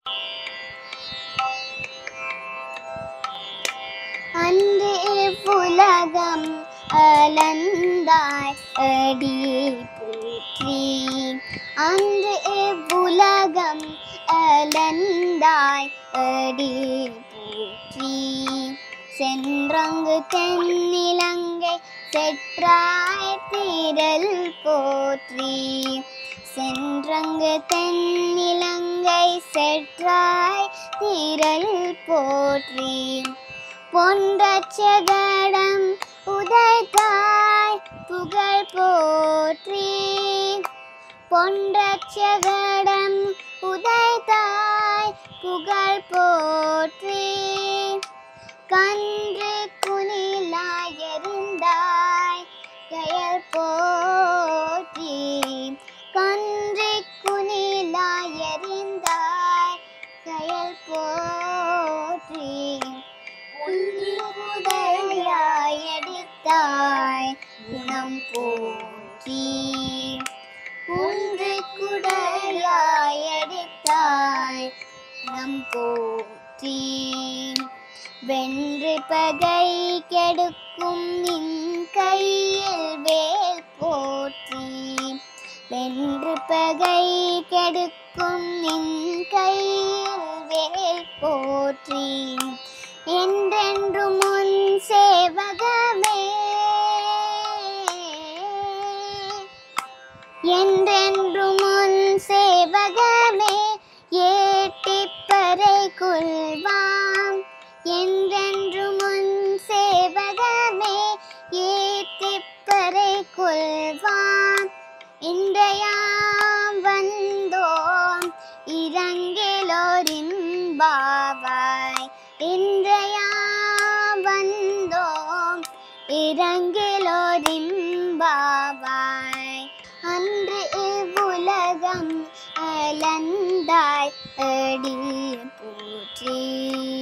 அன்று இவ்வுலகம் அளந்தாய் அடி போற்றி அன்று இவ்வுலகம் அளந்தாய் அடி போற்றி சென்றங்கு தென்னிலங்கை செற்றாய் திரள் போற்றி சென்றங்கு தென்னிலங்கை செற்றாய் திரள் போற்றி பொன்றச்சகடம் உதைத்தாய் புகழ் போற்றி பொன்றச்சகடம் உதைத்தாய் புகழ் போற்றி கன்று குனிலாய் எறிந்தாய் கயல் போற்றி கன்று குனிலாய் எறிந்தாய் கயல் போற்றி உடையாய் எடுத்தாய் குணம் போற்றி ஒன்று குடையாய் எடுத்தாய் குணம் போற்றி வென்று பகை கெடுக்கும் நின் கையில் வேல் போற்றி வென்று பகை கெடுக்கும் நின் கையில் வேல் போற்றி என்றென்றும் முன் சேவகமே என்றென்றும் முன் சேவகமே ஏட்டிப்பறை கொள்வாம் என்றென்றும் முன் சேவகமே ஏட்டிப்பறை கொள்வாம் இன்றையாம் வந்தோம் இரங்கிலோரின் பாவாய் இன்றையாம் வந்தோம் இரங்கிலோரின் பாவாய் அன்று இவ்வுலகம் அளந்தாய் அடி போற்றி